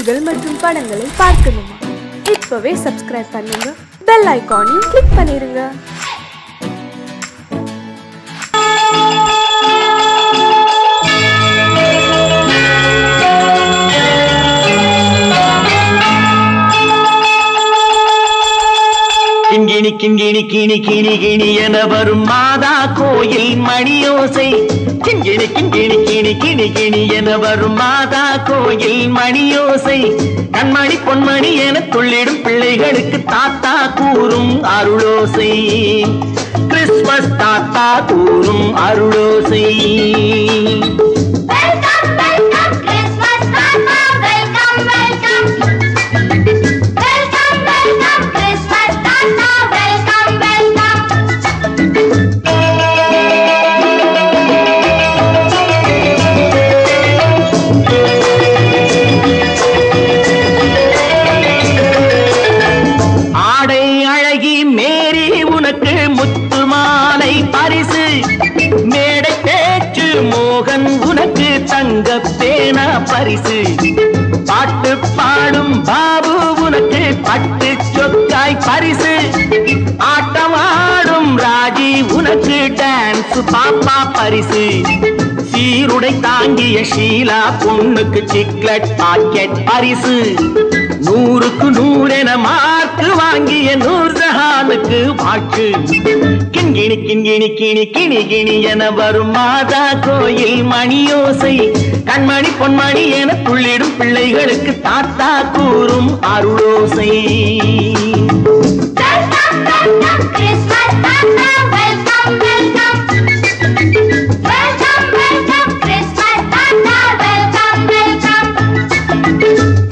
நிகழ்ச்சிகள் மற்றும் படங்களை பார்க்கணுமா இப்பவே சப்ஸ்கிரைப் பண்ணுங்க பெல் ஐகானையும் கிளிக் பண்ணிருங்க கிண்கிணி கிண்கிணி கிணி கிணி கிணி என வரும் மாதா கோயில் மணியோசை கிண்கிணி கிண்கிணி கிணி கிணி கிணி என வரும் மாதா கோயில் மணியோசை கண்மணி பொன்மணி என துள்ளிடும் பிள்ளைகளுக்கு தாத்தா கூறும் அருளோசை கிறிஸ்மஸ் தாத்தா கூறும் அருளோசை Welcome, welcome, Christmas Tata. Welcome, welcome. Welcome, welcome, Christmas Tata. Welcome, welcome. ஆடை அழகி மேரி உனக்கு முத்து மாலை பரிசு மேடை பேச்சு மோகன் உனக்கு தங்க பேனா பரிசு பாட்டு பாடும் பாபு உனக்கு பட்டு சொக்காய் பரிசு ஆட்டம் ஆடும் ராஜி உனக்கு டான்ஸ் பாப்பா பரிசு சீருடை தாங்கிய ஷீலா பொண்ணுக்கு சிக்லெட் பாக்கெட் பரிசு நூறுக்கு நூறென மார்க்கு வாங்கிய நூர் ஜஹானுக்கு வாக்கு கிண்கிணி கிண்கிணி கிணி கிணி கிணி என வரும் மாதா கோயில் மணியோசை கண்மணி பொன்மணி என துள்ளிடும் பிள்ளைகளுக்கு தாத்தா கூறும் அருளோசை Welcome, welcome, Christmas Tata. Welcome, welcome. Welcome, welcome, Christmas Tata. Welcome, welcome.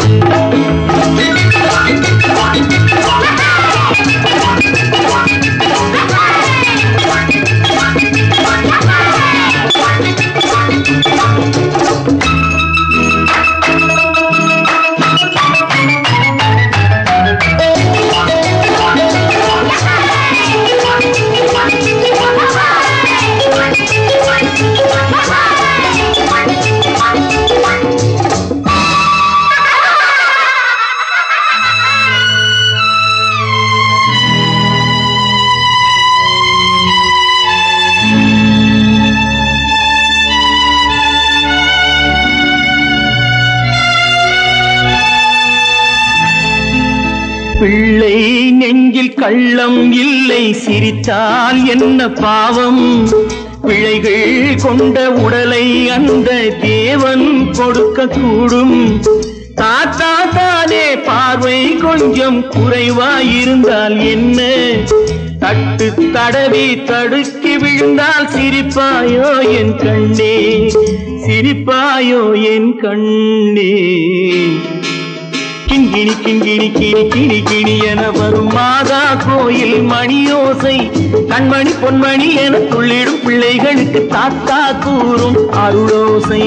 பிள்ளை நெஞ்சில் கள்ளம் இல்லை சிரித்தால் என்ன பாவம் பிழைகள் கொண்ட உடலை அந்த தேவன் கொடுக்க கூடும் தாத்தா தானே பார்வை கொஞ்சம் குறைவாயிருந்தால் என்ன தட்டு தடவி தடுக்கி விழுந்தால் சிரிப்பாயோ என் கண்ணே சிரிப்பாயோ என் கண்ணே கிண்கிணி கிண்கிணி கிணி கிணி கிணி என வரும் மாதா கோயில் மணியோசை கண்மணி பொன்மணி என துள்ளிடும் பிள்ளைகளுக்கு தாத்தா கூறும் அருளோசை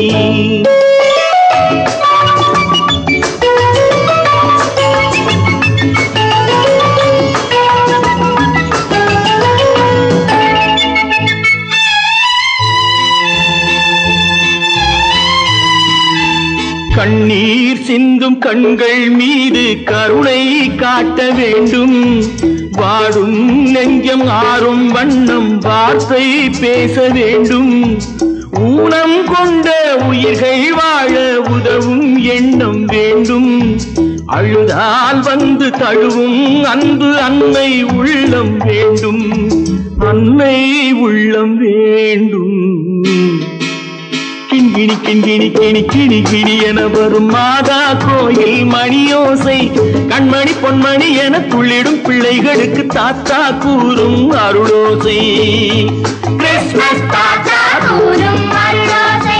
கண்ணீர் சிந்தும் கண்கள் மீது கருணை காட்ட வேண்டும் வாடும் நெஞ்சம் ஆறும் வண்ணம் வார்த்தை பேச வேண்டும் ஊனம் கொண்ட உயிர்கள் வாழ உதவும் எண்ணம் வேண்டும் அழுதால் வந்து தழுவும் அன்பு அன்னை உள்ளம் வேண்டும் அன்னை உள்ளம் வேண்டும் கிண்கிணி கிண்கிணி கிணி கிணி கிணி என வரும் மாதா கோயில் மணியோசை கண்மணி பொன்மணி என துள்ளிடும் பிள்ளைகளுக்கு தாத்தா கூறும் அருளோசை கிறிஸ்மஸ் தாத்தா கூறும் அருளோசை.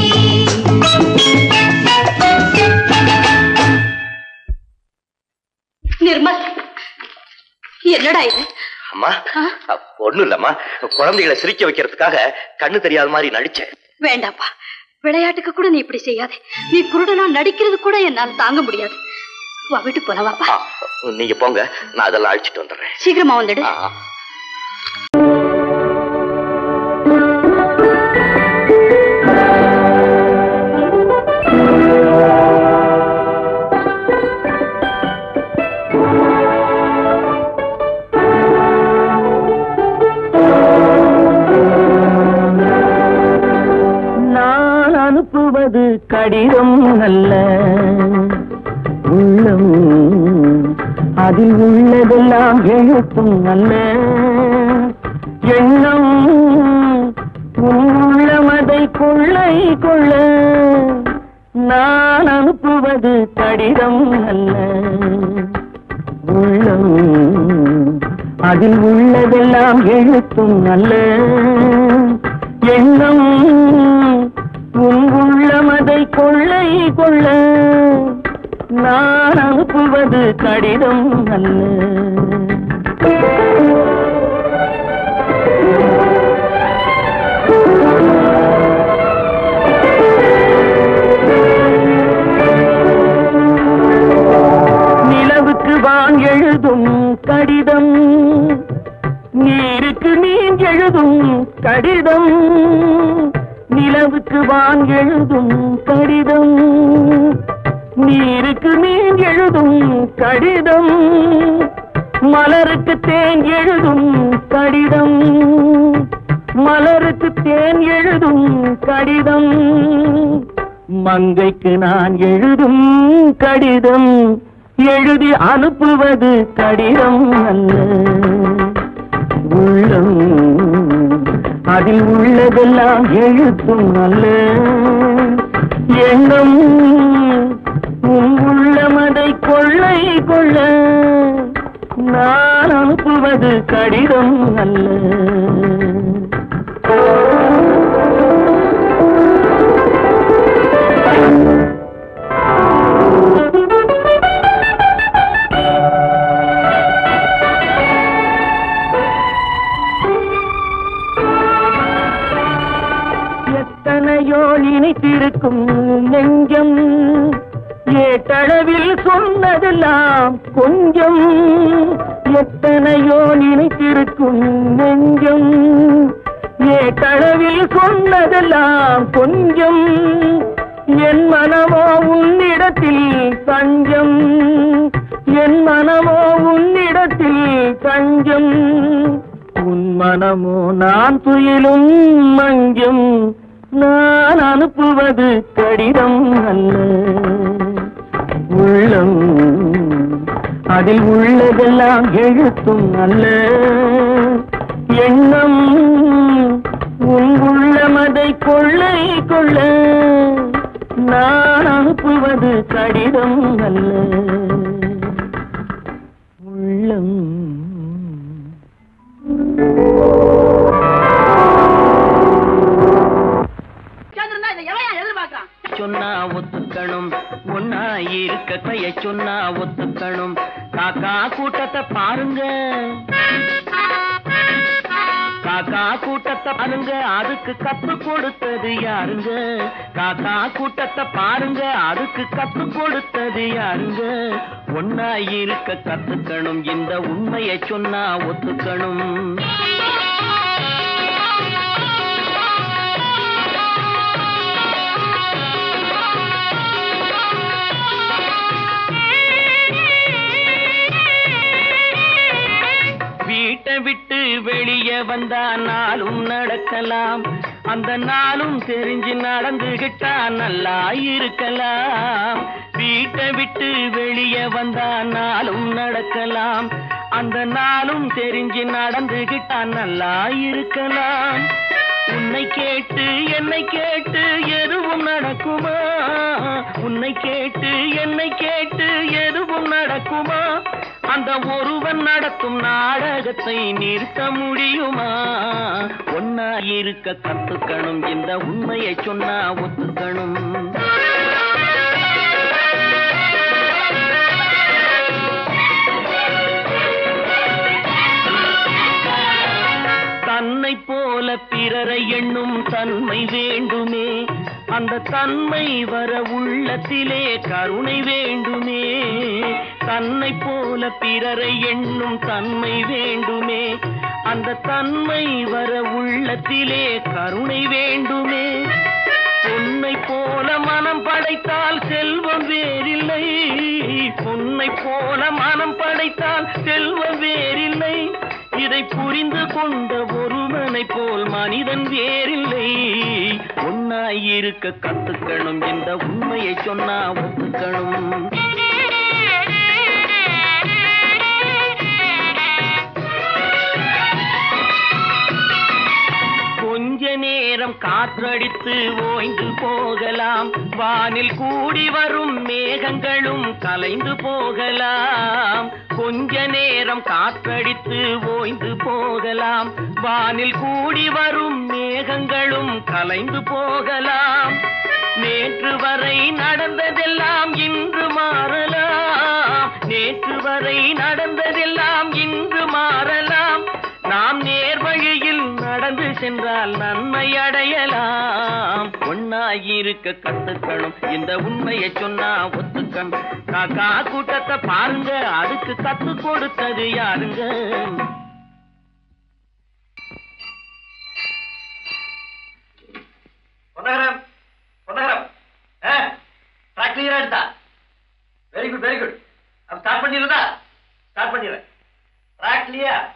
நிர்மல் என்னடா இது அம்மா ஒண்ணும் இல்லம்மா குழந்தைகளை சிரிக்க வைக்கிறதுக்காக கண்ணு தெரியாத மாதிரி நடிச்சேன் வேண்டாப்பா விளையாட்டுக்கு கூட நீ இப்படி செய்யாதே நீ குருடனா நடிக்கிறது கூட என்னால தாங்க முடியாது வா வீட்டு போலாம் வாப்பா ஆ, நீங்க போங்க நான் அதெல்லாம் அழிச்சிட்டு வந்துடுறேன் சீக்கிரமா வந்துடு ஆ, ஆ. கடிதம் அல்ல உள்ளம் அதில் உள்ளதெல்லாம் எழுத்தும் அல்ல எண்ணம் உன் உள்ளமதை கொள்ளை கொள்ள நான் அனுப்புவது கடிதம் அல்ல உள்ளம் அதில் உள்ளதெல்லாம் எழுத்தும் அல்ல எண்ணம் உன் உள்ளமதை கொள்ளை கொள்ள நான் அனுப்புவது கடிதம் அல்ல நிலவுக்கு வான் எழுதும் கடிதம் நீருக்கு நீர் எழுதும் கடிதம் நிலவுக்கு வான் எழுதும் கடிதம் நீருக்கு நீர் எழுதும் கடிதம் மலருக்கு தேன் எழுதும் கடிதம் மலருக்கு தேன் எழுதும் கடிதம் மங்கைக்கு நான் எழுதும் கடிதம் எழுதி அனுப்புவது கடிதம் அல்ல உள்ளம் அதில் உள்ளதெல்லாம் எழுத்தும் அல்ல எண்ணம் உன் உள்ளமதை கொள்ளை கொள்ள நான் அனுப்புவது கடிதம் அல்ல எத்தனையோ நினைத்திருக்கும் நெஞ்சம் ஏட்டளவில் சொன்னதெல்லாம் கொஞ்சம் எத்தனையோ நினைத்திருக்கும் நெஞ்சம் ஏட்டளவில் சொன்னதெல்லாம் கொஞ்சம் என் மனமோ உன்னிடத்தில் தஞ்சம் என் மனமோ உன்னிடத்தில் தஞ்சம் உன் மனமோ நான் துயிலும் மஞ்சம் நான் அனுப்புவது கடிதம் அல்ல உள்ளம் அதில் உள்ளதெல்லாம் எழுத்தும் அல்ல எண்ணம் உன் உள்ளமதை கொள்ளை கொள்ள நான் அனுப்புவது கடிதம் அல்ல உள்ளம் சொன்னா ஒத்துக்கணும் ஒன்னா இருக்க கைய சொன்னா ஒத்துக்கணும் காக்கா கூட்டத்தை பாருங்க காக்கா கூட்டத்தை பாருங்க அதுக்கு கத்து கொடுத்தது யாருங்க காக்கா கூட்டத்தை பாருங்க அதுக்கு கத்து கொடுத்தது யாருங்க ஒன்னா இருக்க கத்துக்கணும் இந்த உண்மையை சொன்னா ஒத்துக்கணும் வீட்டை விட்டு வெளியே வந்தா நாளும் நடக்கலாம் அந்த நாளும் தெரிஞ்சு நடந்துகிட்டா நல்லா இருக்கலாம் வீட்டை விட்டு வெளியே வந்தா நாளும் நடக்கலாம் அந்த நாளும் தெரிஞ்சு நடந்துகிட்டா நல்லா இருக்கலாம் உன்னை கேட்டு என்னை கேட்டு எதுவும் நடக்குமா உன்னை கேட்டு என்னை கேட்டு எதுவும் நடக்குமா அந்த ஒருவன் நடத்தும் நாடகத்தை நிறுத்த முடியுமா ஒன்னா இருக்க கத்துக்கணும் இந்த உண்மையை சொன்னா ஒத்துக்கணும் தன்னை போல பிறரை எண்ணும் தன்மை வேண்டுமே அந்த தன்மை வர உள்ளத்திலே கருணை வேண்டுமே தன்னை போல பிறரை எண்ணும் தன்மை வேண்டுமே அந்த தன்மை வர உள்ளத்திலே கருணை வேண்டுமே பொன்னை போல மனம் படைத்தால் செல்வம் வேறில்லை பொன்னை போல மனம் படைத்தால் செல்வம் வேறில்லை இதை புரிந்து கொண்ட ஒருவனை போல் மனிதன் வேறில்லை ஒன்னாயிருக்க கத்துக்கணும் என்ற உண்மையை சொன்னா ஒத்துக்கணும் கொஞ்ச நேரம் காற்றடித்து ஓய்ந்து போகலாம் வானில் கூடி வரும் மேகங்களும் கலைந்து போகலாம் கொஞ்ச நேரம் காற்றடித்து ஓய்ந்து போகலாம் வானில் கூடி வரும் மேகங்களும் கலைந்து போகலாம் நேற்று வரை நடந்ததெல்லாம் இன்று மாறலாம் நேற்று வரை நடந்ததெல்லாம் இன்று மாறலாம் நாம் நேர்வழியில் நடந்து சென்றால் நன்மை அடையலாம் ஒன்னாயிருக்க கத்துக்கணும் இந்த உண்மையை சொன்னா ஒத்துக்கணும் காக்கா கூட்டத்தை பாருங்க அதுக்கு கத்து கொடுத்தது யாருங்க பொன்னகரம் பொன்னகரம் ட்ராக் கிளியரா எடுத்தா வெரி குட் வெரி குட் அப்ப ஸ்டார்ட் பண்ணிடுறதா ஸ்டார்ட் பண்ணிடுறேன் ட்ராக் கிளியர்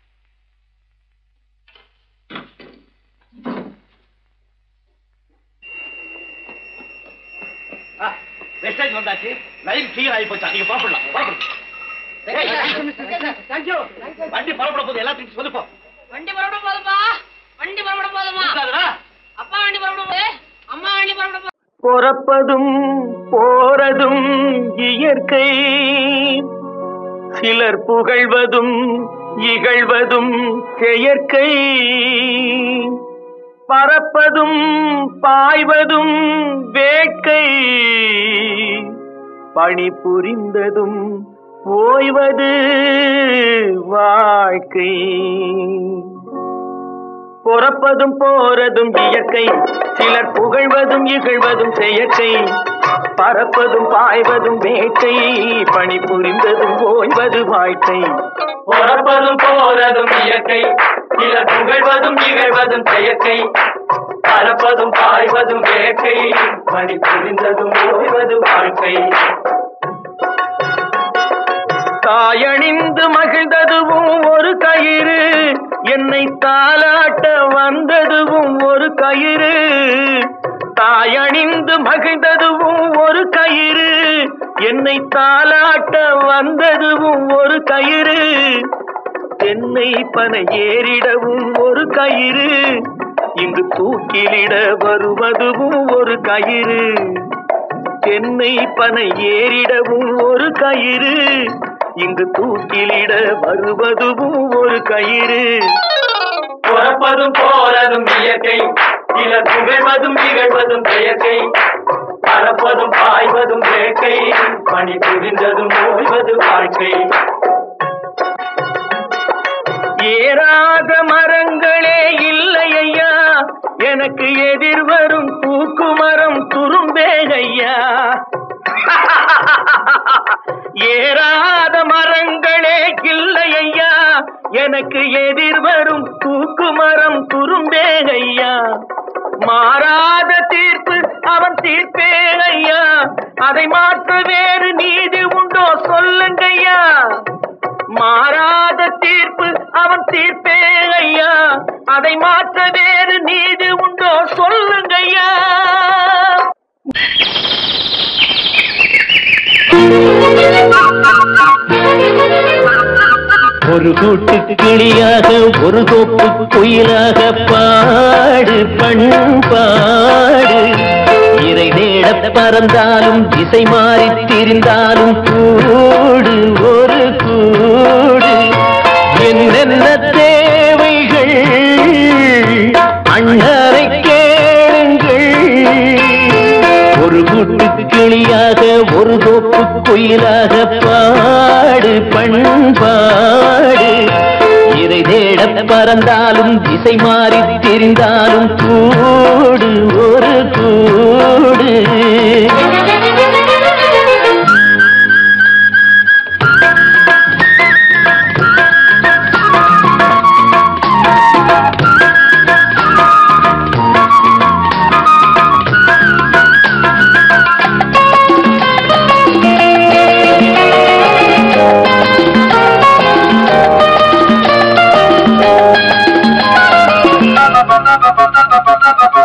வெஸ்டேஜ் வந்தாச்சு லைன் கிளியர் ஆகி போச்சா நீங்க புறப்படலாம் புறப்படும் வண்டி புறப்பட போது எல்லாத்தையும் சொல்லுப்போம் வண்டி புறப்பட போதுமா வண்டி புறப்பட போதுமா அப்பா வண்டி புறப்பட போது அம்மா வண்டி புறப்பட போது பொறப்பதும் போறதும் இயற்கை சிலர் புகழ்வதும் இகழ்வதும் செயற்கை பறப்பதும் பாய்வதும் வேட்கை பணி புரிந்ததும் ஓய்வது வாழ்க்கை பொறப்பதும் போறதும் இயற்கை சிலர் புகழ்வதும் இகழ்வதும் செயற்கை பறப்பதும் பாய்வதும் வேட்கை பணி புரிந்ததும் ஓய்வது வாழ்க்கை பொறப்பதும் போறதும் இயற்கை சிலர் புகழ்வதும் இகழ்வதும் செயற்கை பறப்பதும் பாய்வதும் வேட்கை பணி புரிந்ததும் ஓய்வது வாழ்க்கை தாயணிந்து மகிழ்ந்ததுவும் ஒரு கயிறு என்னை தாலாட்ட வந்ததுவும் ஒரு கயிறு தாயணிந்து மகிழ்ந்ததுவும் ஒரு கயிறு என்னை தாலாட்ட வந்ததுவும் ஒரு கயிறு தென்னை பனை ஏறிடவும் ஒரு கயிறு இங்கு தூக்கிலிட வருவதுவும் ஒரு கயிறு தென்னை பனை ஏறிடவும் ஒரு கயிறு இங்கு தூக்கிலிட வருவதுவும் ஒரு கயிறு புறப்பதும் போறதும் இயற்கை சிலர் புகழ்வதும் இகழ்வதும் செயற்கை பறப்பதும் பாய்வதும் வேட்கை பணி புரிந்ததும் ஓய்வது வாழ்க்கை ஏறாத மரங்களே இல்லை ஐயா எனக்கு எதிர் வரும் தூக்கு மரம் துரும்பேகையா ஏறாத மரங்களே இல்லை ஐயா எனக்கு எதிர் வரும் தூக்கு மரம் துரும்பேகையா மாறாத தீர்ப்பு அவன் தீர்ப்பே ஐயா அதை மாற்ற வேறு நீதி உண்டோ சொல்லுங்கய்யா மாறாத தீர்ப்பு அவன் தீர்ப்பே ஐயா அதை மாற்ற வேறு நீதி உண்டோ சொல்லுங்கய்யா ஒரு கூட்டு கிளியாக ஒரு தோப்பு குயிலாக பாடு பண்பாடு இறை தேட பறந்தாலும் திசை மாறி திரிந்தாலும் கூடு ஒரு கூடு என்னென்ன தேவைகள் அண்ணரை கேளுங்கள் ஒரு கூட்டு கிளியாக ஒரு தோப்பு குயிலாக பாடு பண்பாடு இறை தேட பறந்தாலும் திசை மாறி திரிந்தாலும் கூடு ஒரு கூடு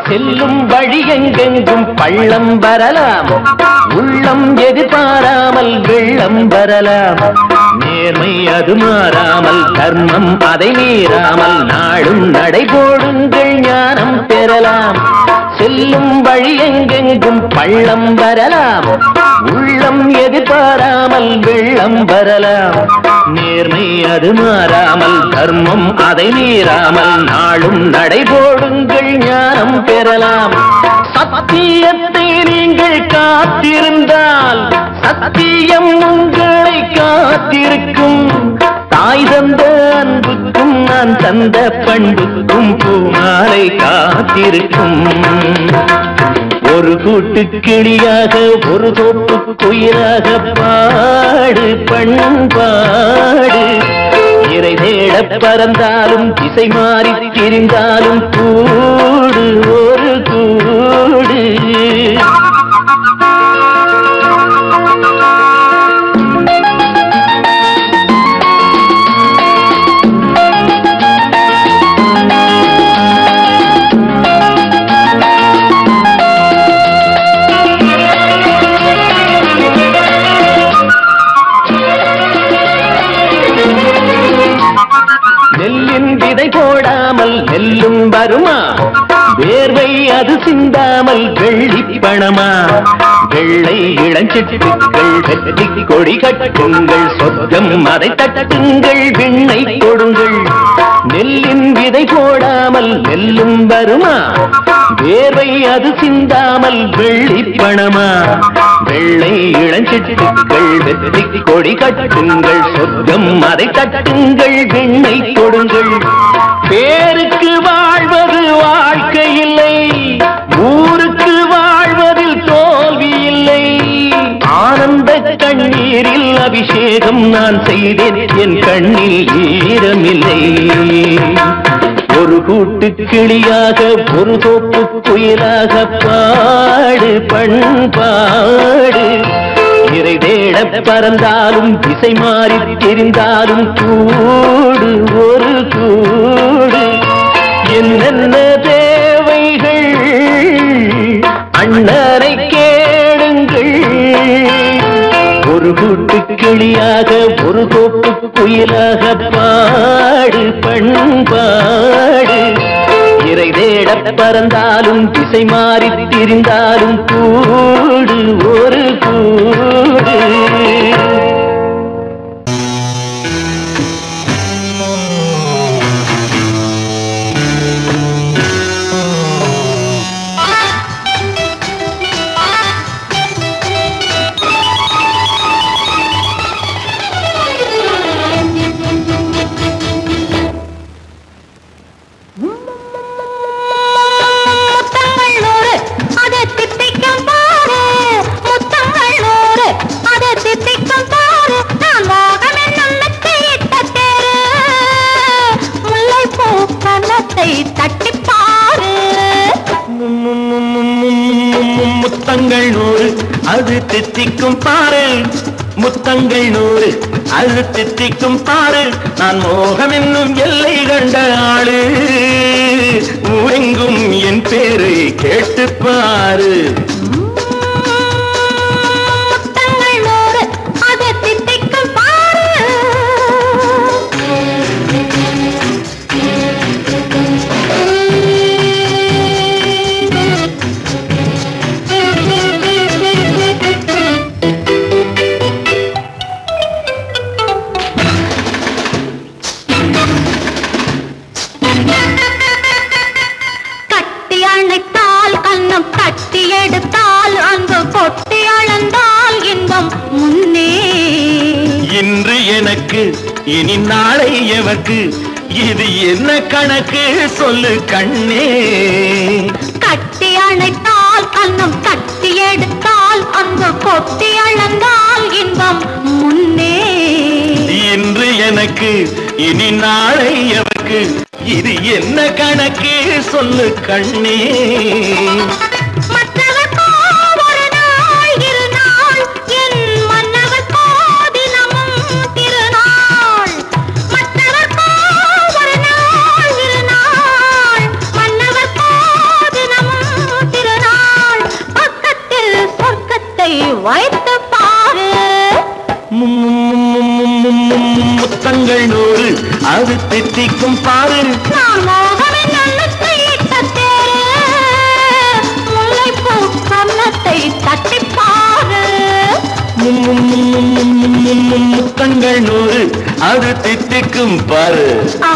செல்லும் வழி எங்கெங்கும் பள்ளம் வரலாம் உள்ளம் எதிர்பாராமல் வெள்ளம் வரலாம் நேர்மை அது மாறாமல் தர்மம் அதை மீறாமல் நாளும் நடைபோடுங்கள் ஞானம் பெறலாம் செல்லும் வழி எங்கெங்கும் பள்ளம் வரலாம் உள்ளம் எதிர்பாராமல் வெள்ளம் வரலாம் நேர்மை அது மாறாமல் தர்மம் அதை மீறாமல் நாளும் நடைபோடுங்கள் ஞானம் பெறலாம் சத்தியத்தை நீங்கள் காத்திருந்தால் சத்தியம் உங்களை காத்திருக்கும் தாய் தந்த அன்புக்கும் நான் தந்த பண்புக்கும் பூமாலை காத்திருக்கும் ஒரு கூட்டு கிளியாக ஒரு தோப்பு குயிலாக பாடு பண்பாடு இறை தேட பறந்தாலும் திசை மாறி திரிந்தாலும் கூடு ஒரு கூடு நெல்லின் விதை போடாமல் நெல்லும் வருமா வேர்வை அது சிந்தாமல் வெள்ளி பணமா வெள்ளை இளஞ்சிட்டுக்கள் வெற்றி கொடி கட்டுங்கள் சொர்க்கம் அதை தட்டுங்கள் விண்ணை கொடுங்கள் நெல்லின் விதை போடாமல் நெல்லும் வருமா வேர்வை அது சிந்தாமல் வெள்ளி பணமா வெள்ளை இளஞ்சிட்டுக்கள் வெற்றி கொடி கட்டுங்கள் சொர்க்கம் அதை தட்டுங்கள் விண்ணை கொடுங்கள் பேருக்கு வாழ்வது வாழ்க்கை இல்லை ஊருக்கு வாழ்வதில் தோல்வி இல்லை ஆனந்த கண்ணீரில் அபிஷேகம் நான் செய்தேன் என் கண்ணில் ஈரமில்லை ஒரு கூட்டு கிளியாக ஒரு தோப்பு குயிலாக பாடு பண்பாடு இறை தேட பறந்தாலும் திசை மாறி தெரிந்தாலும் கூடு ஒரு கூடு என்னென்ன தேவைகள் அண்ணனை கேளுங்கள் ஒரு கூட்டு கிளியாக ஒரு தோப்பு குயிலாக பாடு பண்பாடு இறை தேட பறந்தாலும் திசை மாறி திரிந்தாலும் கூடு ஒரு கூடு முத்தங்கள் நூறு அதை தித்திக்கும் பாரு முத்தங்கள் நூறு அதை தித்திக்கும் பாரு நான் மோகம் என்னும் மெத்தையிட்ட தேரு முல்லைப்பூ கன்னத்தை தட்டிப் பாரு முத்தங்கள் நூறு அது தித்திக்கும் பாரு முத்தங்கள் நூறு அது தித்திக்கும் பாரு நான் மோகம் என்னும் எல்லை கண்ட ஆளு ஊரெங்கும் என் பேரை கேட்டு பாரு முத்தங்கள் நூறு அதை தித்திக்கும் பாரு கட்டி அணைத்தால் கண்ணம் கட்டி எடுத்தால் அன்பு கொட்டி அளந்தால் இன்பம் முன்னே இன்று எனக்கு இனி நாளை எவர்க்கு இது என்ன கணக்கு சொல்லு கண்ணே கட்டி அணைத்தால் கண்ணம் கட்டி எடுத்தால் அன்பு கொட்டி அளந்தால் இன்பம் முன்னே இன்று எனக்கு இனி நாளை எவர்க்கு இது என்ன கணக்கு சொல்லு கண்ணே மற்றவர்க்கோ ஒரு நாள் இரு நாள் என் மன்னவர்க்கோ தினமும் திருநாள் மற்றவர்க்கோ ஒரு நாள் இரு நாள் மன்னவர்க்கோ தினமும் முத்தங்கள் நூறு அது தித்திக்கும் பாரு நான் மோகனின் கண்ணத்தை இட்ட தேரு முல்லைப்பூ கன்னத்தை தட்டிப் பாரு முத்தங்கள் நூறு அது தித்திக்கும் பாரு ஆ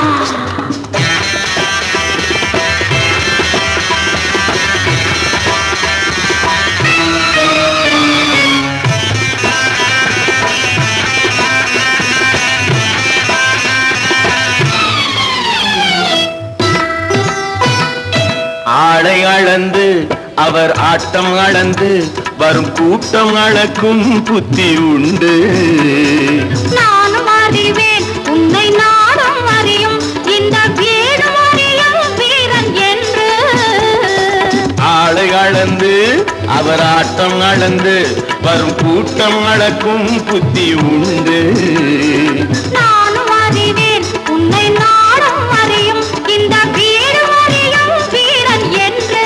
ஆளை அளந்து அவர் ஆட்டம் அளந்து வரும் கூட்டம் அளக்கும் புத்தி உண்டு நானும் அறிவேன் உன்னை நானும் அறியும் இந்த வீடும் அறியும் வீரன் என்று ஆளை அளந்து அவர் ஆட்டம் அளந்து வரும் கூட்டம் அளக்கும் புத்தி உண்டு நானும் அறிவேன் உன்னை நானும் அறியும் இந்த வீடும் அறியும் வீரன் என்று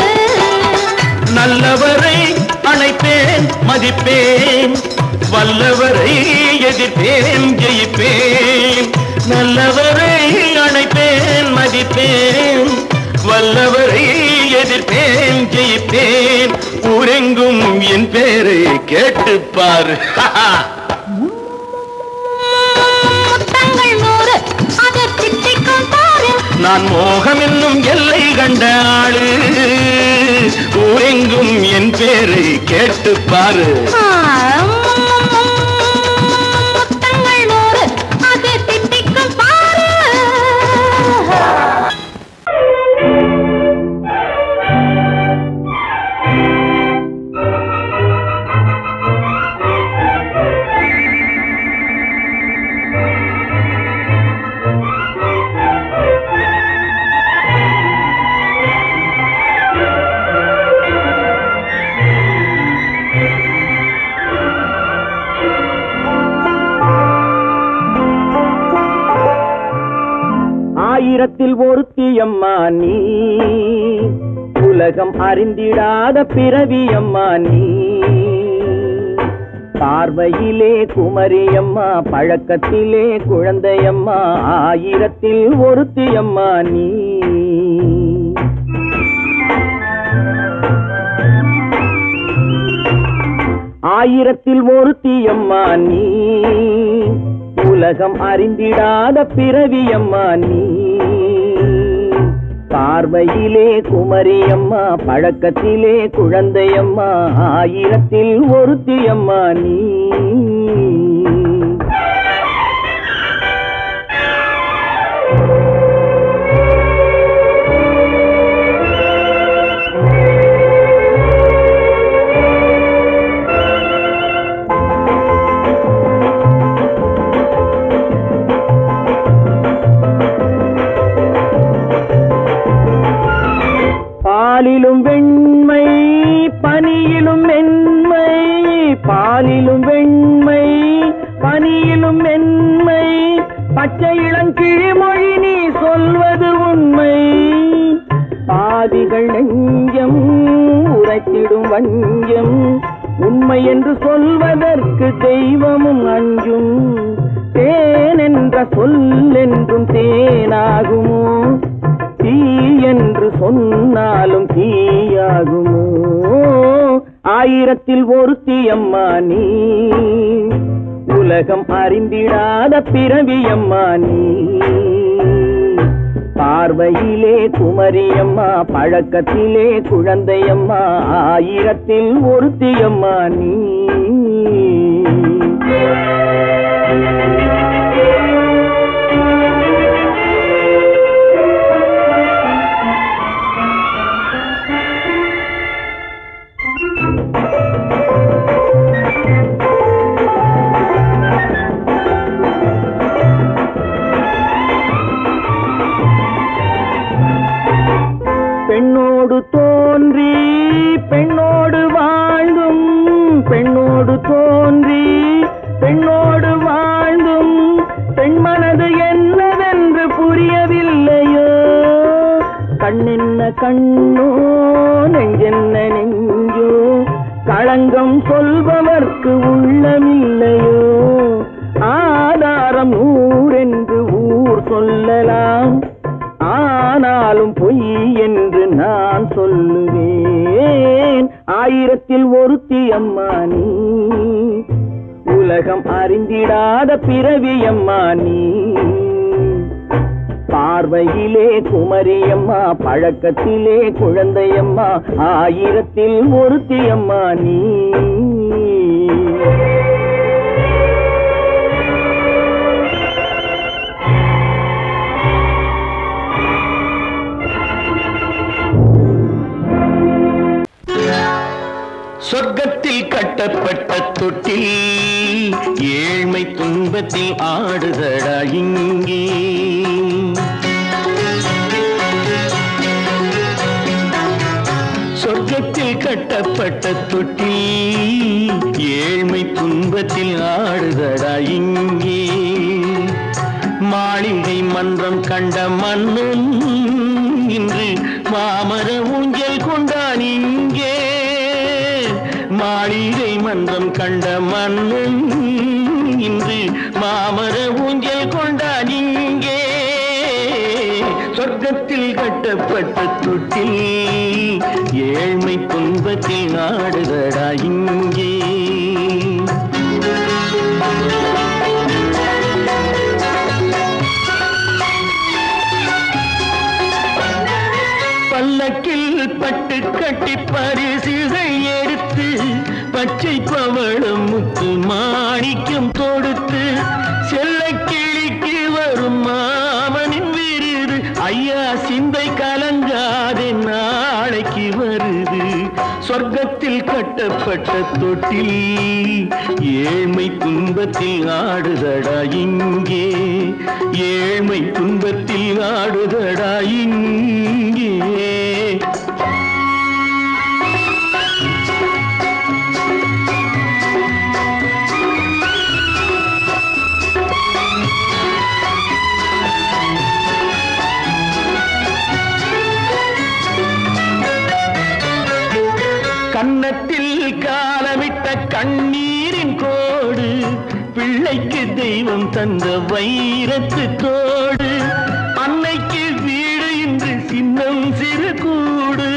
நல்லவரை அணைப்பேன் மதிப்பேன் வல்லவரை எதிர்ப்பேன் ஜெயிப்பேன் நல்லவரை அணைப்பேன் மதிப்பேன் வல்லவரை எதிர்ப்பேன் ஜெயிப்பேன் ஊரெங்கும் என் பேரை கேட்டுப்பார் முத்தங்கள் நூறு அது திட்டிக்கும் பாரு நான் மோகம் என்னும் எல்லை கண்ட ஆளு ஊரெங்கும் என் பேரை கேட்டுப்பாரு முத்தங்கள் நூறு அது திட்டிக்கும் பாரு ஆயிரத்தில் ஒருத்தி அம்மா நீ உலகம் அறிந்திடாத பிறவி அம்மா நீ பார்வையிலே குமரியம்மா பழக்கத்திலே குழந்தையம்மா ஆயிரத்தில் ஒருத்தி அம்மா நீ ஆயிரத்தில் ஒருத்தி அம்மா நீ உலகம் அறிந்திடாத பிறவி அம்மா நீ பார்வையிலே குமரியம்மா பழக்கத்திலே குழந்தையம்மா ஆயிரத்தில் ஒருத்தி அம்மா நீ பாலிலும் வெண்மை பனியிலும் மென்மை பாலிலும் வெண்மை பனியிலும் மென்மை பச்சை இளங்கிழிமொழி நீ சொல்வது உண்மை பாதிகள் நெஞ்சம் உரைத்திடும் வஞ்சம் உண்மை என்று சொல்வதற்கு தெய்வமும் அஞ்சும் தேன் என்ற சொல் என்றும் தேனாகுமோ தீ என்று சொன்னாலும் தீயாகுமோ ஆயிரத்தில் ஒருத்தி அம்மா நீ உலகம் அறிந்திடாத பிறவி அம்மா நீ பார்வையிலே குமரியம்மா பழக்கத்திலே குழந்தையம்மா ஆயிரத்தில் ஒருத்தி அம்மா நீ பெண்ணோடு தோன்றி பெண்ணோடு வாழ்ந்தும் பெண்ணோடு தோன்றி பெண்ணோடு வாழ்ந்தும் பெண் மனது என்னவென்று புரியவில்லையோ கண்ணென்ன கண்ணோ நெஞ்சென்ன நெஞ்சோ களங்கம் சொல்பவர்க்கு உள்ளமில்லையோ உலகம் அறிந்திடாத பிறவியம்மா நீ பார்வையிலே குமரியம்மா பழக்கத்திலே குழந்தையம்மா ஆயிரத்தில் ஒருத்தியம்மா நீ சொர்க்கத்தில் கட்டப்பட்ட தொட்டில் ஏழ்மை துன்பத்தில் ஆடுதடா இங்கே சொர்க்கத்தில் கட்டப்பட்ட தொட்டில் ஏழ்மை துன்பத்தில் ஆடுதடா இங்கே மாளிகை மன்றம் கண்ட மன்னன் இன்று மாமர ஊஞ்சல் கொண்டான் இங்கே மாளிகை மன்றம் கண்ட மன்னன் இன்று மாமர ஊஞ்சல் கொண்டான் இங்கே சொர்க்கத்தில் கட்டப்பட்ட தொட்டில் ஏழ்மை துன்பத்தில் நாடுதடா இங்கே பல்லக்கில் பட்டு கட்டி பரிசுகள் எடுத்து பச்சை பவளம் முத்து மாணிக்கம் தொடுத்து செல்ல கிளிக்கு வரும் மாமனின் விருது ஐயா சிந்தை கலங்காதே நாளைக்கு வருது சொர்க்கத்தில் கட்டப்பட்ட தொட்டில் ஏழ்மை துன்பத்தில் ஆடுதடா இங்கே ஏழ்மை துன்பத்தில் ஆடுதடா இங்கே கன்னத்தில் காலமிட்ட கண்ணீரின் கோடு பிள்ளைக்கு தெய்வம் தந்த வைரத்து தோடு அன்னைக்கு வீடு இன்று சின்னம் சிறு கூடு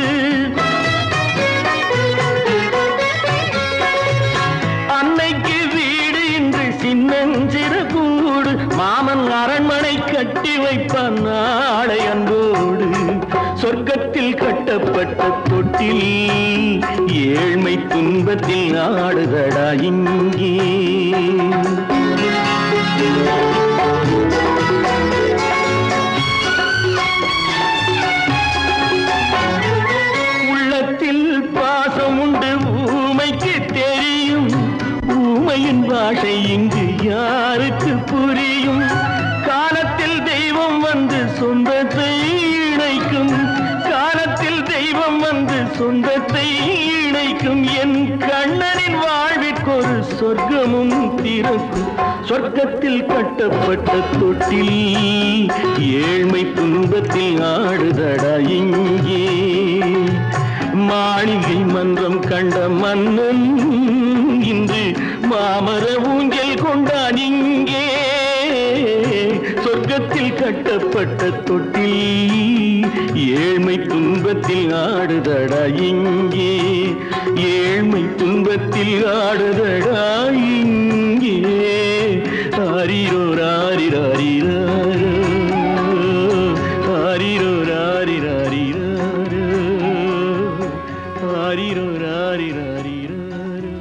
அன்னைக்கு வீடு இன்று சின்னஞ்சிறு கூடு மாமன் அரண்மனை கட்டி வைப்பான் நாளை அன்போடு சொர்க்கத்தில் கட்டப்பட்ட தொட்டில் ஏழ்மை துன்பத்தில் ஆடுதடா இங்கே உள்ளத்தில் பாசம் உண்டு ஊமைக்கு தெரியும் ஊமையின் பாஷை இங்கு யாருக்கு புரியும் காலத்தில் தெய்வம் வந்து சொந்தத்தை இணைக்கும் காலத்தில் தெய்வம் வந்து சொந்தத்தை இணைக்கும் என் கண்ணனின் வாழ்விற்கொரு சொர்க்கமும் திறக்கும் சொர்க்கத்தில் கட்டப்பட்ட தொட்டில் ஏழ்மை துன்பத்தில் ஆடுதடா இங்கே மாளிகை மன்றம் கண்ட மன்னன் இன்று மாமர ஊஞ்சல் கொண்டான் இங்கே சொர்க்கத்தில் கட்டப்பட்ட தொட்டில் ஏழ்மை துன்பத்தில் ஆடுதடா இங்கே ஏழ்மை துன்பத்தில் ஆடுதடா இங்கே ஆரிரோ ராரிராரிராரோ ஆரிரோ ராரிராரிராரோ ஆரிரோ ராரிராரிராரோ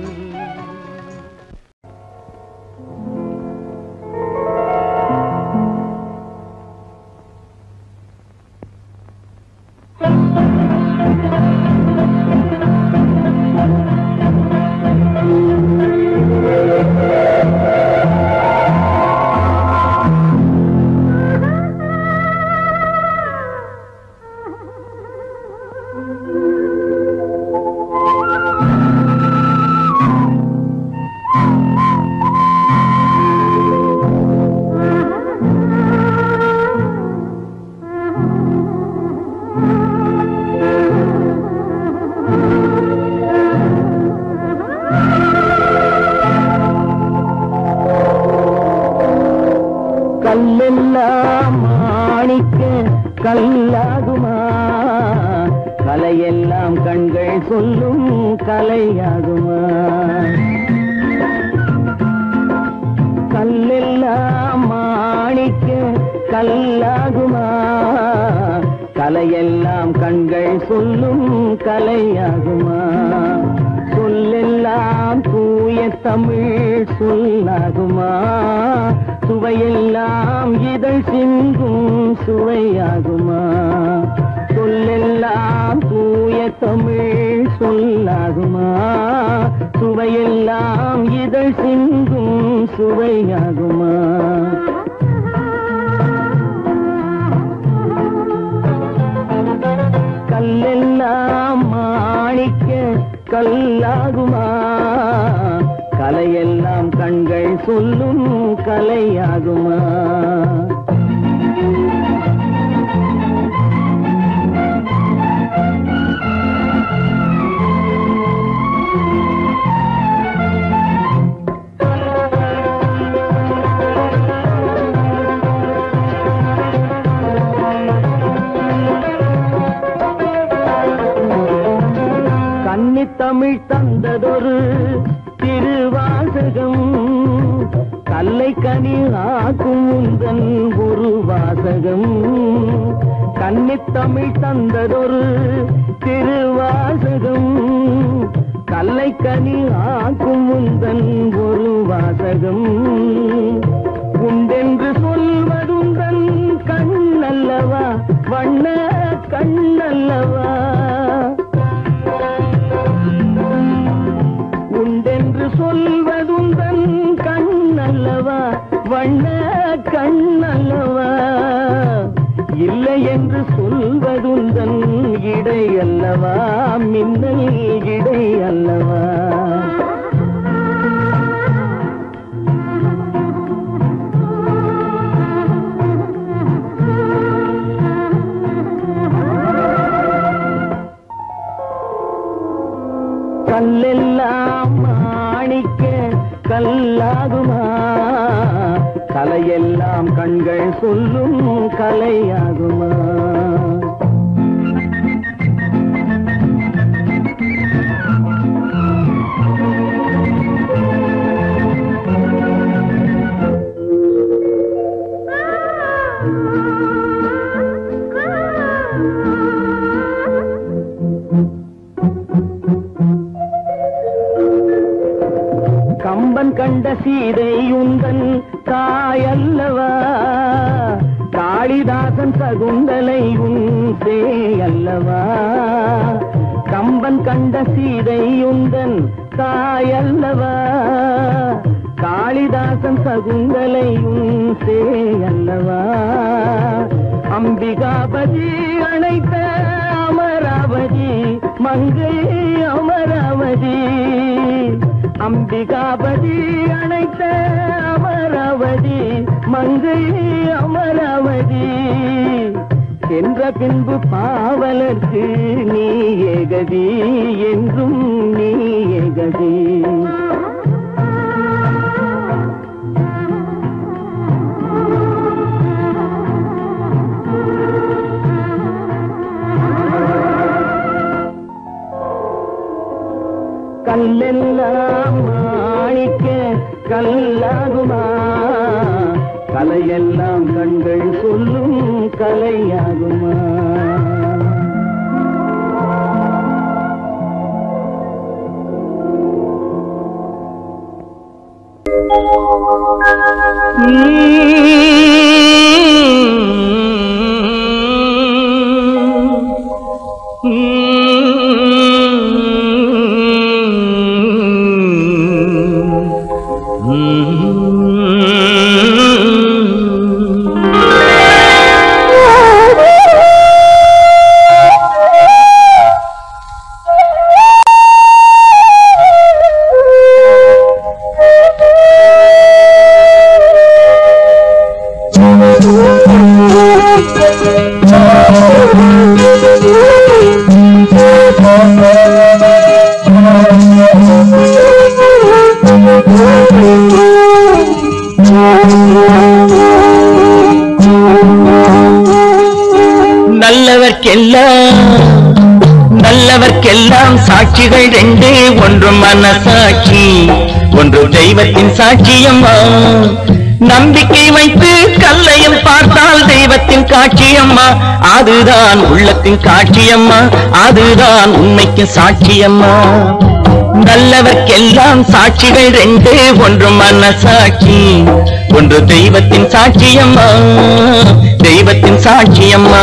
கல்லெல்லாம் மாணிக்க கல்லாகுமா கலையெல்லாம் கண்கள் சொல்லும் கலையாகுமா கல்லாகுமா கலையெல்லாம் கண்கள் சொல்லும் கலையாகுமா சொல்லெல்லாம் தூய தமிழ் சொல்லாகுமா சுவையெல்லாம் இதழ் சிந்தும் சுவையாகுமா சொல்லெல்லாம் தூய தமிழ் சொல்லாகுமா சுவையெல்லாம் இதழ் சிந்தும் சுவையாகுமா கல்லெல்லாம் மாணிக்க கல்லாகுமா கலையெல்லாம் கண்கள் சொல்லும் கலையாகுமா கன்னி தமிழ் தந்ததொரு திருவாசகம் கல்லை கனி ஆக்கும் உந்தன் ஒரு வாசகம் கன்னி தமிழ் தந்ததொரு திருவாசகம் கல்லை கனி ஆக்கும் உந்தன் ஒரு வாசகம் உண்டென்று சொல்வதுந்தன் கண்ணல்லவா வண்ண கண்ணல்லவா உண்டென்று சொல்வதுந்தன் கண்ணல்லவா வண்ண கண்ணல்லவா இல்லை என்று சொல்வதுந்தன் இடை அல்லவா மின்னல் இடை அல்லவா கல்லெல்லாம் மாணிக்க கல்லாகுமா கலையெல்லாம் கண்கள் சொல்லும் கலையாகுமா கம்பன் கண்ட சீதை உந்தன் தாயல்லவா காளிதாசன் சகுந்தலை உன் அல்லவா கம்பன் கண்ட சீதை உந்தன் தாயல்லவா காளிதாசன் சகுந்தலை உன் அல்லவா அம்பிகாபதி அழைத்த அமராவதி மங்கை அமராவதி அம்பிகாபதி அழைத்த அமராவதி மங்கை அமராவதி சென்ற பின்பு பாவலர்க்கு நீ ஏகதி என்றும் நீ ஏகதி கல்லெல்லாம் மாணிக்க கல்லாகுமா கலையெல்லாம் கண்கள் சொல்லும் கலையாகுமா நல்லவர்க்கெல்லாம் நல்லவர்க்கெல்லாம் சாட்சிகள் ரெண்டே ஒன்று மனசாட்சி ஒன்று தெய்வத்தின் சாட்சியம்மா நம்பிக்கை வைத்து கல்லையும் பார்த்தால் தெய்வத்தின் காட்சியம்மா அதுதான் உள்ளத்தின் காட்சியம்மா அதுதான் உண்மைக்கு சாட்சியம்மா நல்லவர்க்கெல்லாம் சாட்சிகள் ரெண்டு ஒன்று மன சாட்சி ஒன்று தெய்வத்தின் சாட்சியம்மா தெய்வத்தின் சாட்சியம்மா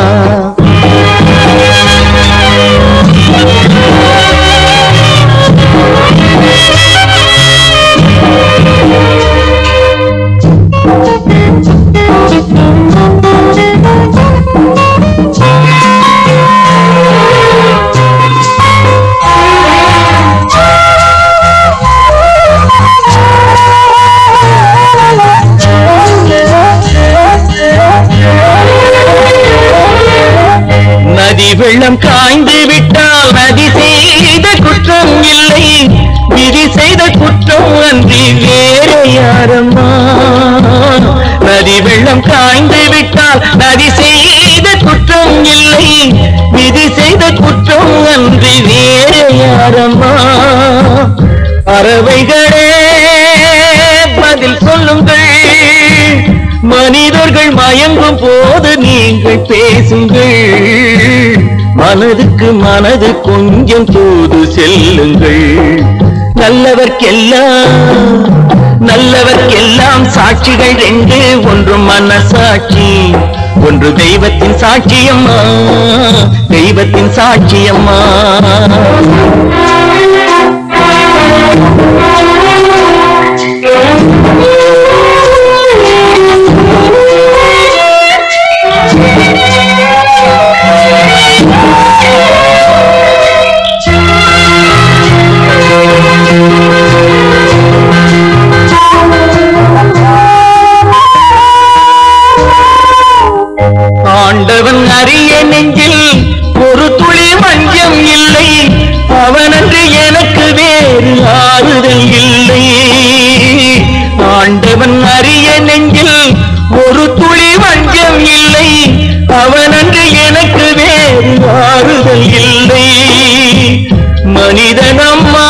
நதி வெள்ளம் காய்ந்து விட்டால் நதி செய்த குற்றம் இல்லை விதி செய்த குற்றம் அன்றி வேறு யாரம்மா நதி வெள்ளம் காய்ந்து விட்டால் நதி செய்த குற்றம் இல்லை விதி செய்த குற்றம் அன்றி வேறு யாரம்மா பறவைகளே பதில் சொல்லுங்கள் மனிதர்கள் மயங்கும் போது நீங்கள் பேசுங்கள் மனதுக்கு மனது கொஞ்சம் தூது செல்லுங்கள் நல்லவர்க்கெல்லாம் நல்லவர்க்கெல்லாம் சாட்சிகள் ரெண்டு ஒன்று மனசாட்சி ஒன்று தெய்வத்தின் சாட்சியம்மா தெய்வத்தின் சாட்சியம்மா ஆண்டவன் அறிய நெஞ்சில் ஒரு துளி வஞ்சம் இல்லை அவனன்று எனக்கு வேறு ஆறுதல் இல்லை ஆண்டவன் அறிய நெஞ்சில் ஒரு துளி வஞ்சம் இல்லை அவனன்று எனக்கு வேறு ஆறுதல் இல்லை மனிதனம்மா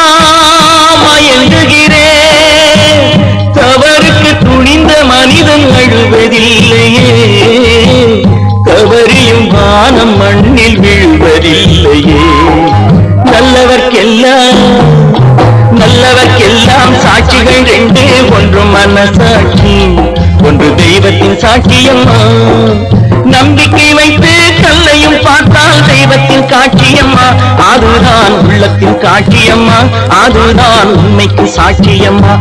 மயங்குகிறேன் தவறுக்கு துணிந்த மனிதன் அழுவதில்லையே தவறியும் வானம் மண்ணில் வீழ்வதில்லையே நல்லவர்க்கெல்லாம் நல்லவர்க்கெல்லாம் சாட்சிகள் ரெண்டு ஒன்று மனசாட்சி ஒன்று தெய்வத்தின் சாட்சியம்மா நம்பிக்கை வைத்து கல்லையும் பார்த்தால் தெய்வத்தின் காட்சியம்மா அதுதான் உள்ளத்தின் காட்சியம்மா அதுதான் உண்மைக்கு சாட்சியம்மா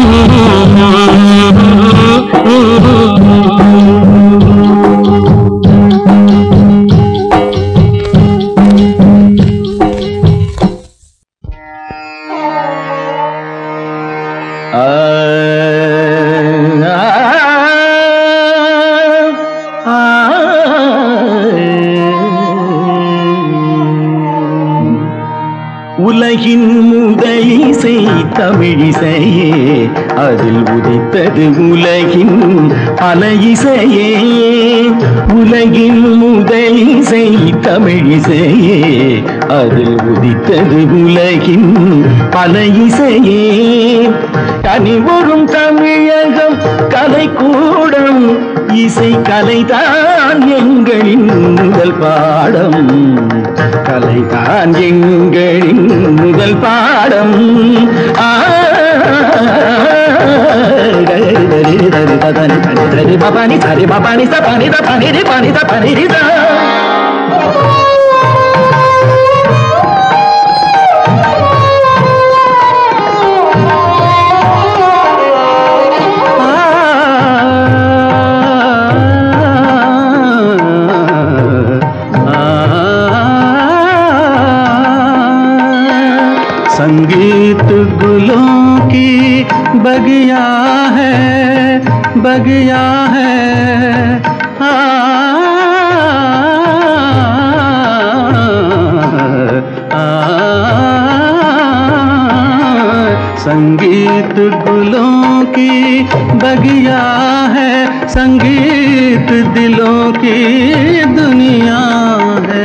உலகின் முதலிசை தமிழிசையே அதில் உதித்தது உலகின் பல இசையே உலகின் முதலிசை தமிழிசையே அதில் உதித்தது உலகின் பல இசையே கனிவரும் தமிழகம் கலைக்கூடம் இசை கலைதான் எங்களின் முதல் பாடம் கலைதான் எங்களின் முதல் பாடம் ஆ பபானி சரி பபானி சபானி தபானி ரி பானி தபானி ரி சா संगीत गुलों की बगिया है बगिया है आ, आ, संगीत गुलों की बगिया है संगीत दिलों की दुनिया है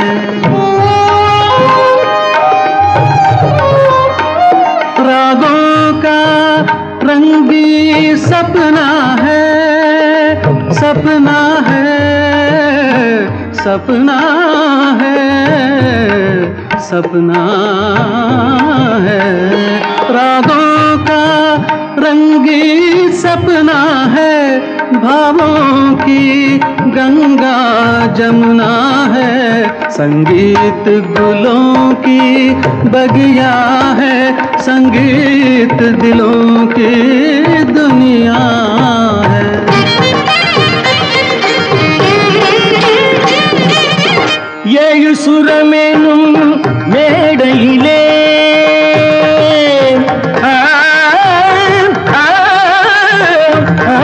रागों का रंगी सपना है सपना है सपना है सपना है रागों का रंगी सपना है भावों की गंगा जमुना है संगीत गुलों की बगिया है संगीत दिलों की दुनिया है ஏழு சுரமெனும் மேடையிலே ஆ, ஆ, ஆ,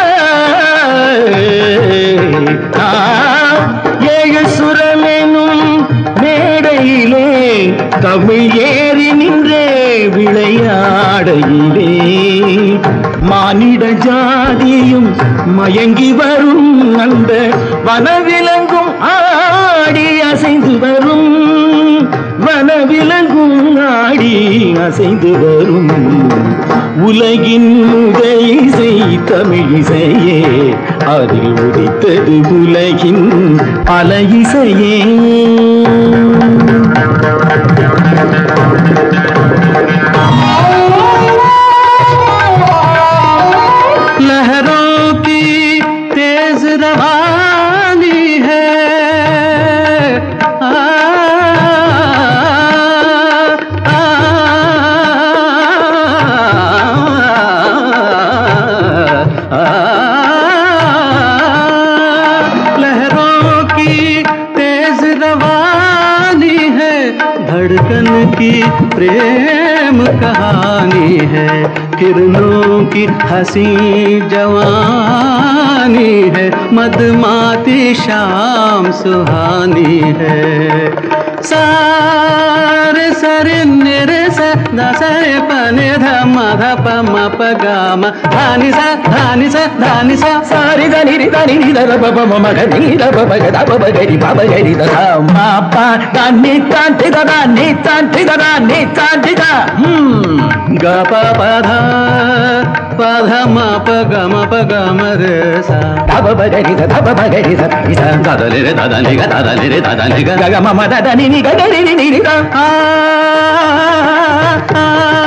ஆ, ஏழு சுரமெனும் மேடையிலே தமிழ் ஏறி நின்றே விளையாடையிலே மானிட ஜாதியும் மயங்கி வரும் அந்த வனவிலங்கும் ஆடி அசைந்து வரும் வனவிலங்கும் ஆடி அசைந்து வரும் உலகின் முதல் இசை தமிழ் இசையே அதில் உதித்தது உலகின் பல இசையே लहरों की तेज रवानी है आ, आ, आ, लहरों की तेज रवानी है धड़कन की प्रेम कहानी है किरणों की हंसी जवानी है मदमाती शाम सुहानी है सारे सरे निरे स दसरे पने ध म ध प म प ग म धानि सा धानि सा धानि सा సారి దని రి దని ని ద ర బ బ మ మ గ ని ర బ బ గ ద బ బ గ రి బ బ గ రి ద ధ మ ప ద ని త టి ద ద ని త టి ద ద ని త టి ద హ్మ్ ग प प ध प ध म प ग म प ग म रे सा ద బ బ గ రి ద ద బ బ గ రి ద ని ద ద ద ని రే ద ద ని గ ద ద ని రే ద ద ని గ గ గ మ మ ద ద ని ని గ గ రి ని ని రి ద ఆ ఆ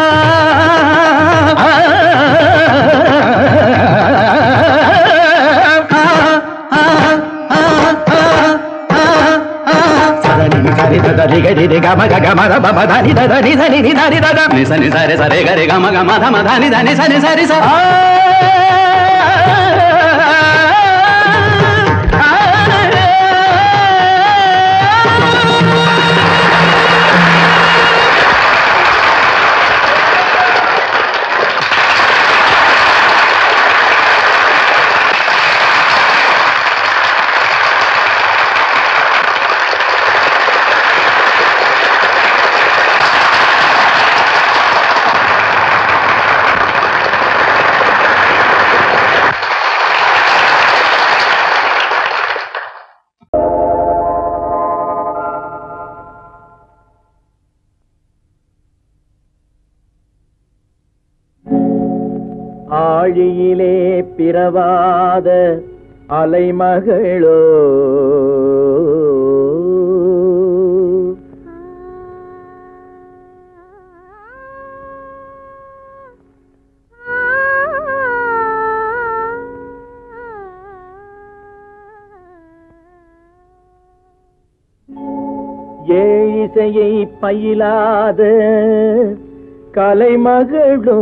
ఆ సరి ని సరి ద ద రి గ రి రి గ మ గ గ మ ద బ బ ద ని ద ద ని ద ని ని ద రి ద ద ని స ని స రే స రే గ రే గ మ గ మ ధ మ ధ ని ధ ని స ని స రి స ஆழியிலே பிறவாத அலைமகளோ ஏழிசையை பயிலாத கலைமகளோ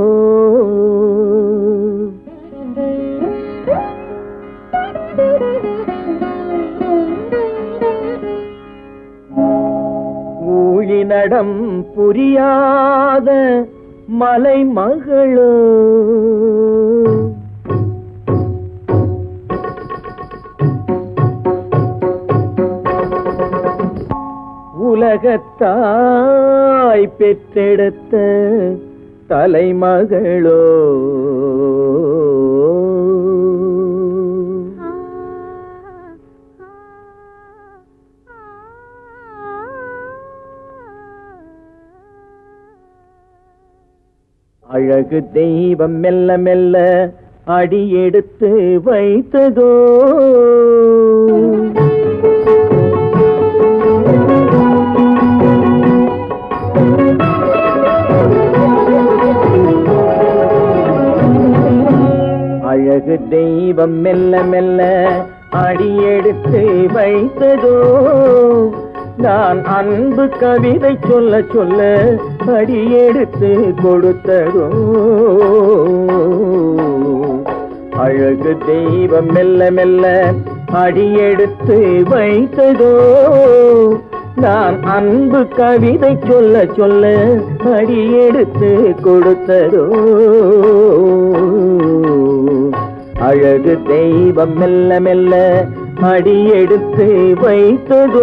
ஊழினடம் புரியாத மலைமகளோ உலகத்தாய் பெற்றெடுத்த தலைமகளோ அழகு தெய்வம் மெல்ல மெல்ல அடியெடுத்து வைத்ததோ அழகு தெய்வம் மெல்ல மெல்ல அடியெடுத்து வைத்ததோ நான் அன்பு கவிதை சொல்ல சொல்ல அடியெடுத்து கொடுத்ததோ அழகு தெய்வம் மெல்ல மெல்ல அடியெடுத்து வைத்ததோ நான் அன்பு கவிதை சொல்ல சொல்ல அடியெடுத்து கொடுத்ததோ அழகு தெய்வம் மெல்ல மெல்ல அடியெடுத்து வைத்ததோ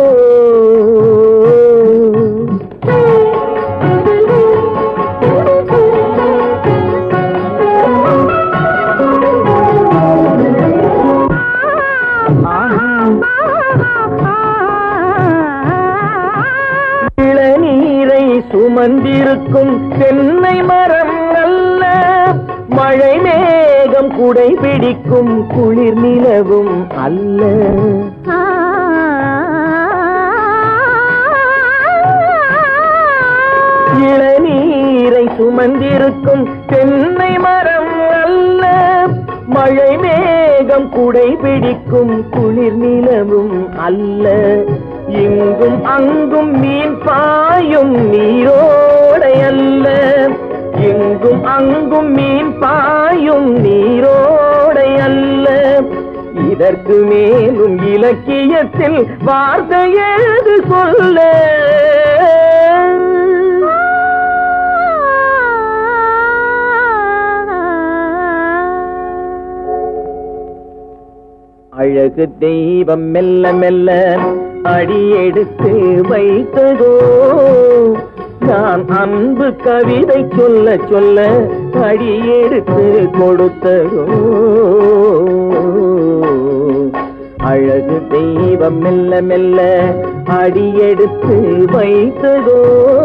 இளநீரை சுமந்திருக்கும் தென்னை மரம் அல்ல மழை மேகம் குடை பிடிக்கும் குளிர் நிலவும் அல்ல இளநீரை சுமந்திருக்கும் தென்னை மரம் அல்ல மழை மேகம் குடை பிடிக்கும் குளிர் நிலவும் அல்ல இங்கும் அங்கும் மீன் பாயும் நீரோடை அல்ல இங்கும் அங்கும் மீன் பாயும் நீரோடை அல்ல இதற்கு மேலும் இலக்கியத்தில் வார்த்தை ஏது சொல்ல அழகு தெய்வம் மெல்ல மெல்ல அடியெடுத்து வைத்ததோ நான் அன்பு கவிதை சொல்ல சொல்ல அடியெடுத்து கொடுத்ததோ அழகு தெய்வம் மெல்ல மெல்ல அடியெடுத்து வைத்ததோ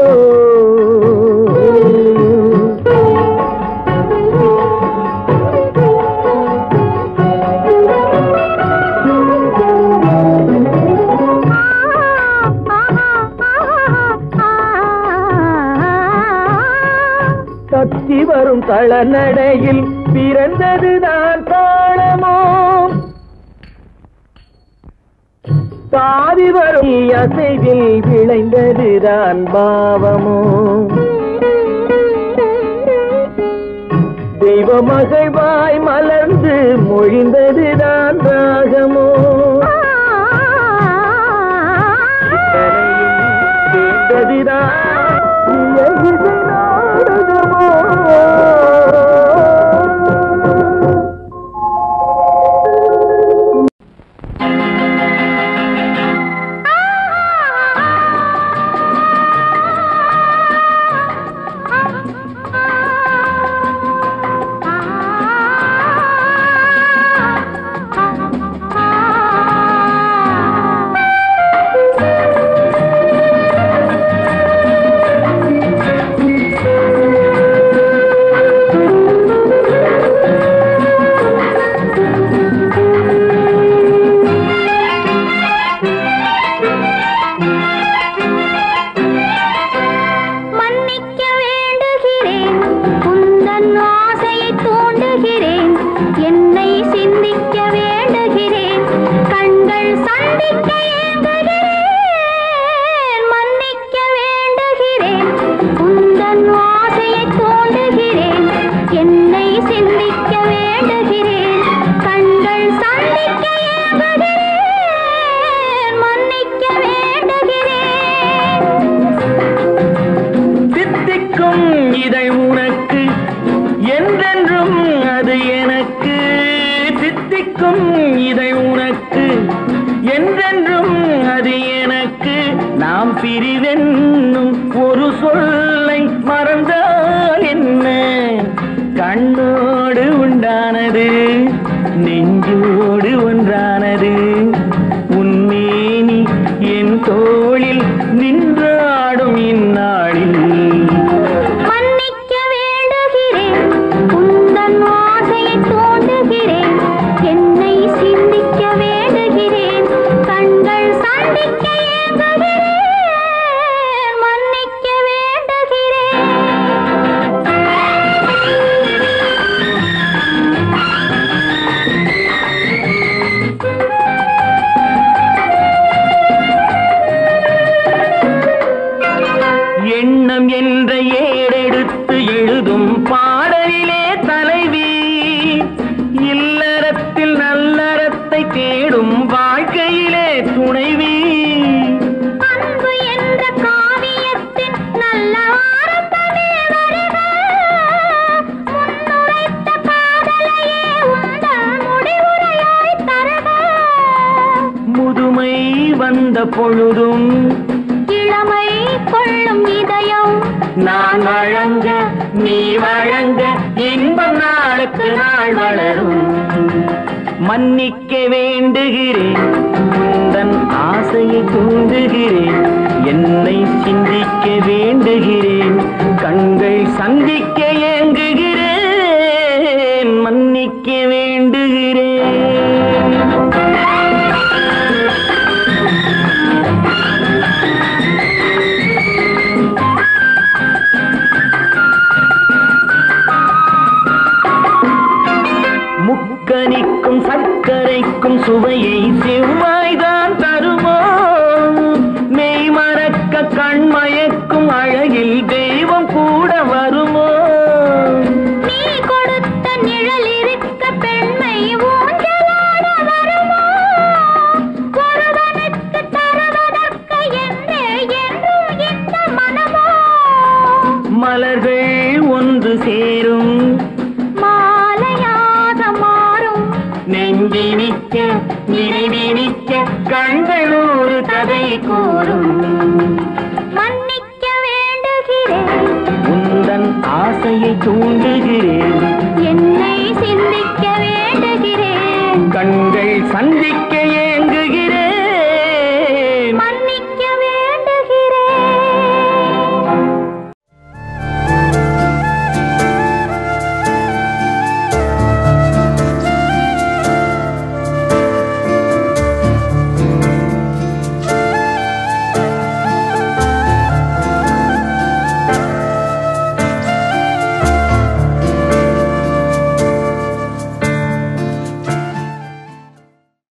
தத்தி வரும் தளநடையில் பிறந்ததுதான் தாளமோ தாவி வரும் அசைவில் விளைந்ததுதான் பாவமோ தெய்வ மகிழ்வாய் மலர்ந்து மொழிந்ததுதான் ராகமோ கேட்டதுதான் இயகுது நாடகமோ மன்னிக்க வேண்டுகிறேன் உந்தன் ஆசையை தூண்டுகிறேன் என்னை சிந்திக்க வேண்டுகிறேன் கண்கள் சந்திக்க ஏங்குகிறேன் மன்னிக்க வேண்டுகிறேன் உந்தன் ஆசையை தூண்டுகிறேன் என்னை சிந்திக்க வேண்டுகிறேன் கண்கள் சந்திக்க ஏங்குகிறேன் மன்னிக்க வேண்டுகிறேன் தித்திக்கும் இதை உனக்கு என்றென்றும் அது எனக்கு தித்திக்கும் இதை உனக்கு என்றென்றும் அது எனக்கு நாம் பிரிவென்னும் ஒரு சொல்லை மறந்தால் என்ன கண்ணோடு உண்டானது நெஞ்சோடு ஒன்றானது உன்னேனி என் தோளில் நின்றாடும் இந்நாளில் மன்னிக்க வேண்டுகிறேன் பொழுதும் இளமை கொள்ளும் இதயம் நான் வழங்க நீ வழங்க இன்பம் நாளுக்கு நாள் வளரும் மன்னிக்க வேண்டுகிறேன் உந்தன் ஆசையை தூண்டுகிறேன் என்னை சிந்திக்க வேண்டுகிறேன் கண்கள் சந்திக்க ஏங்குகிறேன் மன்னிக்க வேண்டுகிறேன் முக்கனிக்கும் சர்க்கரைக்கும் சுவையை செவ்வாய்தான் தருமோ மெய் மறக்க கண்மயக்கும் அழகில் தெய்வம் கூட வருமோ நீ கொடுத்த நிழல் இருக்க பெண்மை ஊஞ்சலாட வருமோ ஒருவனுக்கு தருவதற்கு என்றே என்றும் இந்த மனமோ மலர்கள் ஒன்று சேரும் மாலையாக மாறும் நெஞ்சினிக்க நினைவினிக்க கண்கள் ஒரு கதை கூறும் மன்னிக்க வேண்டுகிறேன் உந்தன் ஆசையை தூண்டுகிறேன்